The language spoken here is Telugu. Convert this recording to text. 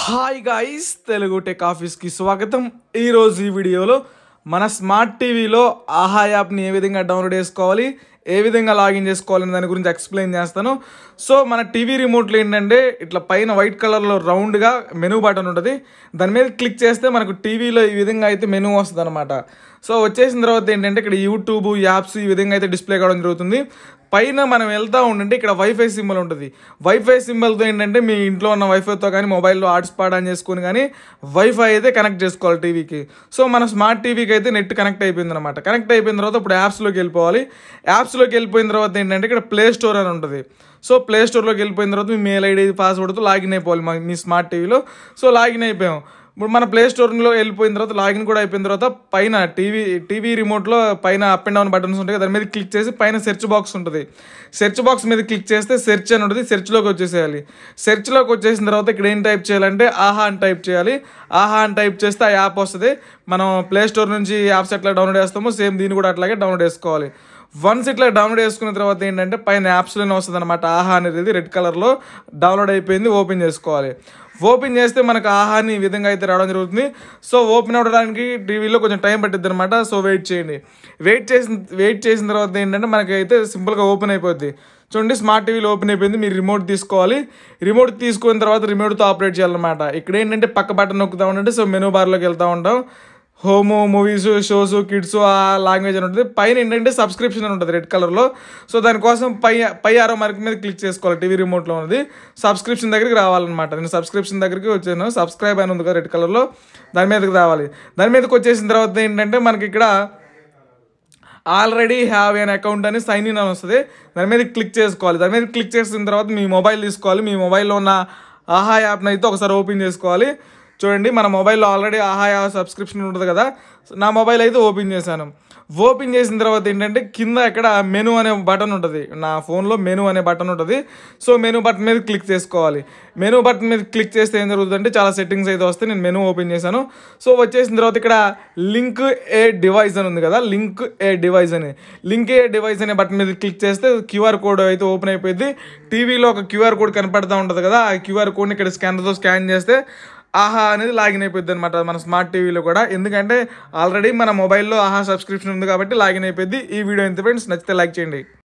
హాయ్ గాయ్స్ తెలుగు టెక్ ఆఫీస్కి స్వాగతం ఈరోజు ఈ వీడియోలో మన స్మార్ట్ టీవీలో ఆహా యాప్ని ఏ విధంగా డౌన్లోడ్ చేసుకోవాలి ఏ విధంగా లాగిన్ చేసుకోవాలని దాని గురించి ఎక్స్ప్లెయిన్ చేస్తాను సో మన టీవీ రిమోట్లో ఏంటంటే ఇట్లా పైన వైట్ కలర్లో రౌండ్గా మెనూ బటన్ ఉంటుంది దాని మీద క్లిక్ చేస్తే మనకు టీవీలో ఈ విధంగా అయితే మెనూ వస్తుంది అనమాట సో వచ్చేసిన తర్వాత ఏంటంటే ఇక్కడ యూట్యూబ్ యాప్స్ ఈ విధంగా అయితే డిస్ప్లే కావడం జరుగుతుంది పైన మనం వెళ్తూ ఉండంటే ఇక్కడ వైఫై సింబల్ ఉంటుంది వైఫై సింబల్తో ఏంటంటే మీ ఇంట్లో ఉన్న వైఫైతో కానీ మొబైల్లో హాట్స్పాట్ ఆన్ చేసుకొని కానీ వైఫై అయితే కనెక్ట్ చేసుకోవాలి టీవీకి సో మన స్మార్ట్ టీవీకి అయితే నెట్ కనెక్ట్ అయిపోయింది అనమాట కనెక్ట్ అయిపోయిన తర్వాత ఇప్పుడు యాప్స్లోకి వెళ్ళిపోవాలి యాప్స్లోకి వెళ్ళిపోయిన తర్వాత ఏంటంటే ఇక్కడ ప్లే స్టోర్ అని ఉంటుంది సో ప్లే స్టోర్లోకి వెళ్ళిపోయిన తర్వాత మీ మెయిల్ ఐడి పాస్వర్డ్తో లాగిన్ అయిపోవాలి మా- మీ స్మార్ట్ టీవీలో సో లాగిన్ అయిపోయాం ఇప్పుడు మన ప్లే స్టోర్లో వెళ్ళిపోయిన తర్వాత లాగిన్ కూడా అయిపోయిన తర్వాత పైన టీవీ టీవీ రిమోట్లో పైన అప్ అండ్ డౌన్ బటన్స్ ఉంటాయి కదా, దాని మీద క్లిక్ చేసి పైన సెర్చ్ బాక్స్ ఉంటుంది సెర్చ్ బాక్స్ మీద క్లిక్ చేస్తే సెర్చ్ అని ఉంటుంది సెర్చ్లోకి వచ్చేసేయాలి సెర్చ్లోకి వచ్చేసిన తర్వాత ఇక్కడ ఏం టైప్ చేయాలంటే ఆహా అని టైప్ చేయాలి ఆహా అని టైప్ చేస్తే ఆ యాప్ వస్తుంది మనం ప్లే స్టోర్ నుంచి యాప్స్ ఎట్లా డౌన్లోడ్ చేస్తామో సేమ్ దీన్ని కూడా అట్లాగే డౌన్లోడ్ చేసుకోవాలి వన్స్ ఇట్లా డౌన్లోడ్ చేసుకున్న తర్వాత ఏంటంటే పైన యాప్స్లోనే వస్తుంది అనమాట ఆహా అనేది రెడ్ కలర్లో డౌన్లోడ్ అయిపోయింది ఓపెన్ చేసుకోవాలి ఓపెన్ చేస్తే మనకు ఆహాని ఈ విధంగా అయితే రావడం జరుగుతుంది సో ఓపెన్ అవ్వడానికి టీవీలో కొంచెం టైం పట్టిద్ది అనమాట సో వెయిట్ చేయండి వెయిట్ చేసిన వెయిట్ చేసిన తర్వాత ఏంటంటే మనకి అయితే సింపుల్గా ఓపెన్ అయిపోద్ది చూడండి స్మార్ట్ టీవీలో ఓపెన్ అయిపోయింది మీరు రిమోట్ తీసుకోవాలి రిమోట్ తీసుకున్న తర్వాత రిమోట్తో ఆపరేట్ చేయాలన్నమాట ఇక్కడ ఏంటంటే పక్క బటన్ నొక్కుతా ఉంటే సో మెనూ బార్లోకి వెళ్తూ ఉంటాం హోము మూవీస్ షోస్ కిడ్స్ ఆ లాంగ్వేజ్ అని ఉంటుంది పైన ఏంటంటే సబ్స్క్రిప్షన్ అని ఉంటుంది రెడ్ కలర్లో సో దానికోసం పై పై ఆరో మార్క్ మీద క్లిక్ చేసుకోవాలి టీవీ రిమోట్లో ఉన్నది సబ్స్క్రిప్షన్ దగ్గరికి రావాలన్నమాట నేను సబ్స్క్రిప్షన్ దగ్గరికి వచ్చాను సబ్స్క్రైబ్ అని ఉంది కదా రెడ్ కలర్లో దాని మీదకి రావాలి దాని మీదకి వచ్చేసిన తర్వాత ఏంటంటే మనకి ఇక్కడ ఆల్రెడీ హ్యావ్ ఎన్ అకౌంట్ అని సైన్ ఇన్ అని వస్తుంది దాని మీద క్లిక్ చేసుకోవాలి దాని మీద క్లిక్ చేసిన తర్వాత మీ మొబైల్ తీసుకోవాలి మీ మొబైల్లో ఉన్న ఆహా యాప్ని అయితే ఒకసారి ఓపెన్ చేసుకోవాలి చూడండి మన మొబైల్లో ఆల్రెడీ ఆహా యాప్ సబ్స్క్రిప్షన్ ఉంటుంది కదా నా మొబైల్ అయితే ఓపెన్ చేశాను ఓపెన్ చేసిన తర్వాత ఏంటంటే కింద ఇక్కడ మెనూ అనే బటన్ ఉంటుంది నా ఫోన్లో మెనూ అనే బటన్ ఉంటుంది సో మెనూ బటన్ మీద క్లిక్ చేసుకోవాలి మెనూ బటన్ మీద క్లిక్ చేస్తే ఏం జరుగుతుందంటే చాలా సెట్టింగ్స్ అయితే వస్తాయి నేను మెనూ ఓపెన్ చేశాను సో వచ్చేసిన తర్వాత ఇక్కడ లింక్ ఏ డివైస్ అని ఉంది కదా లింక్ ఏ డివైస్ అని లింక్ ఏ డివైస్ అనే బటన్ మీద క్లిక్ చేస్తే క్యూఆర్ కోడ్ అయితే ఓపెన్ అయిపోయింది టీవీలో ఒక క్యూఆర్ కోడ్ కనపడతా ఉంటుంది కదా ఆ క్యూఆర్ కోడ్ని ఇక్కడ స్కానర్తో స్కాన్ చేస్తే ఆహా అనేది లాగిన్ అయిపోద్ది అనమాట మన స్మార్ట్ టీవీలో కూడా ఎందుకంటే ఆల్రెడీ మన మొబైల్లో ఆహా సబ్స్క్రిప్షన్ ఉంది కాబట్టి లాగిన్ అయిపోద్ది ఈ వీడియో ఎంత ఫ్రెండ్స్ నచ్చితే లైక్ చేయండి